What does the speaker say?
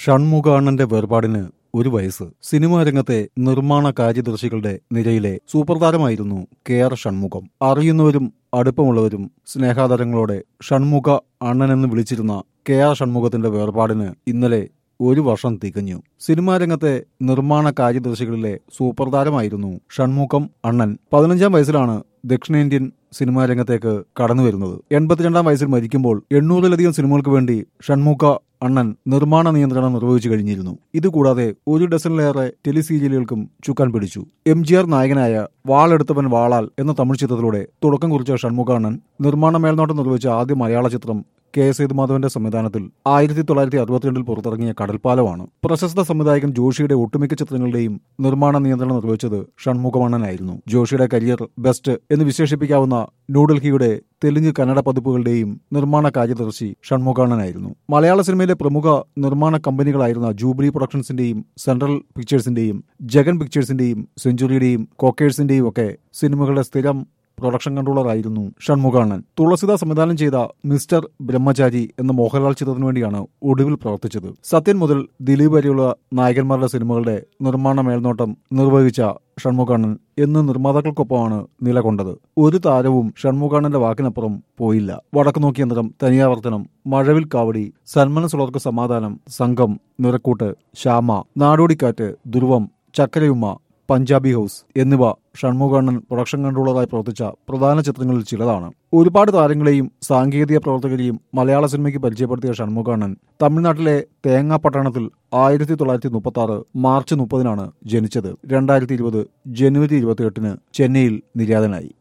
ഷൺമുഖാണന്റെ വേർപാടിന് ഒരു വയസ്സ് സിനിമാ രംഗത്തെ നിർമ്മാണ കാര്യദർശികളുടെ നിരയിലെ സൂപ്പർതാരമായിരുന്നു കെ ആർ ഷൺമുഖം അറിയുന്നവരും അടുപ്പമുള്ളവരും സ്നേഹാദരങ്ങളോടെ ഷൺമുഖ അണ്ണനെന്ന് വിളിച്ചിരുന്ന കെ ആർ ഷൺമുഖത്തിന്റെ വേർപാടിന് ഇന്നലെ ഒരു വർഷം തികഞ്ഞു സിനിമാ രംഗത്തെ നിർമ്മാണ കാര്യദർശികളിലെ സൂപ്പർതാരമായിരുന്നു ഷൺമുഖം അണ്ണൻ പതിനഞ്ചാം വയസ്സിലാണ് ദക്ഷിണേന്ത്യൻ സിനിമാ രംഗത്തേക്ക് കടന്നു വരുന്നത് എൺപത്തിരണ്ടാം വയസ്സിൽ മരിക്കുമ്പോൾ എണ്ണൂറിലധികം സിനിമകൾക്ക് വേണ്ടി ഷൺമുഖ അണ്ണൻ നിർമ്മാണ നിയന്ത്രണം നിർവഹിച്ചു കഴിഞ്ഞിരുന്നു ഇതുകൂടാതെ ഒരു ഡസനിലേറെ ടെലിസീരിയലുകൾക്കും ചുക്കാൻ പിടിച്ചു എം ജി ആർ നായകനായ വാളെടുത്തവൻ വാളാൽ എന്ന തമിഴ് ചിത്രത്തിലൂടെ തുടക്കം കുറിച്ച ഷൺമുഖ അണ്ണൻ നിർമ്മാണ മേൽനോട്ടം നിർവഹിച്ച ആദ്യ മലയാള ചിത്രം കെ എസ് സേതുമാധവന്റെ സംവിധാനത്തിൽ ആയിരത്തി തൊള്ളായിരത്തി അറുപത്തിരണ്ടിൽ പുറത്തിറങ്ങിയ കടൽപ്പാലമാണ് പ്രശസ്ത സംവിധായകൻ ജോഷിയുടെ ഒട്ടുമിക്ക ചിത്രങ്ങളുടെയും നിർമ്മാണ നിയന്ത്രണം നിർവഹിച്ചത് ഷൺമുഖമണ്ണനായിരുന്നു ജോഷിയുടെ കരിയർ ബെസ്റ്റ് എന്ന് വിശേഷിപ്പിക്കാവുന്ന ന്യൂഡൽഹിയുടെ തെലുങ്ക് കന്നഡ പതിപ്പുകളുടെയും നിർമ്മാണ കാര്യദർശി ഷൺമുഖാണനായിരുന്നു മലയാള സിനിമയിലെ പ്രമുഖ നിർമ്മാണ കമ്പനികളായിരുന്ന ജൂബിലി പ്രൊഡക്ഷൻസിന്റെയും സെൻട്രൽ പിക്ചേഴ്സിന്റെയും ജഗൻ പിക്ചേഴ്സിന്റെയും സെഞ്ചുറിയുടെയും കോക്കേഴ്സിന്റെയും ഒക്കെ സിനിമകളുടെ സ്ഥിരം പ്രൊഡക്ഷൻ കൺട്രോളറായിരുന്നു ഷൺമുഖാണൻ തുളസിദ സംവിധാനം ചെയ്ത മിസ്റ്റർ ബ്രഹ്മചാരി എന്ന മോഹൻലാൽ ചിത്രത്തിനു വേണ്ടിയാണ് ഒടുവിൽ പ്രവർത്തിച്ചത് സത്യൻ മുതൽ ദിലീപ് വരെയുള്ള നായകന്മാരുടെ സിനിമകളുടെ നിർമ്മാണ മേൽനോട്ടം നിർവഹിച്ച ഷൺമുഖാണൻ എന്ന് നിർമ്മാതാക്കൾക്കൊപ്പമാണ് നിലകൊണ്ടത് ഒരു താരവും ഷൺമുഖാണന്റെ വാക്കിനപ്പുറം പോയില്ല വടക്കു നോക്കിയ നിറം തനിയാവർത്തനം മഴവിൽ കാവടി സന്മന സുളർക്ക് സമാധാനം സംഘം നിറക്കൂട്ട് ശ്യാമ നാടോടിക്കാറ്റ് ധ്രുവം ചക്കരയുമ്മ പഞ്ചാബി ഹൗസ് എന്നിവ ഷൺമുഖണ്ണൻ പ്രൊഡക്ഷൻ കൺട്രോളറായി പ്രവർത്തിച്ച പ്രധാന ചിത്രങ്ങളിൽ ചിലതാണ് ഒരുപാട് താരങ്ങളെയും സാങ്കേതിക പ്രവർത്തകരെയും മലയാള സിനിമയ്ക്ക് പരിചയപ്പെടുത്തിയ ഷൺമുഖണ്ണൻ തമിഴ്നാട്ടിലെ തേങ്ങാപട്ടണത്തിൽ ആയിരത്തി തൊള്ളായിരത്തി മുപ്പത്തി ആറ് മാർച്ച് മുപ്പതിനാണ് ജനിച്ചത് രണ്ടായിരത്തി ഇരുപത് ജനുവരി ഇരുപത്തിയെട്ടിന് ചെന്നൈയിൽ നിര്യാതനായി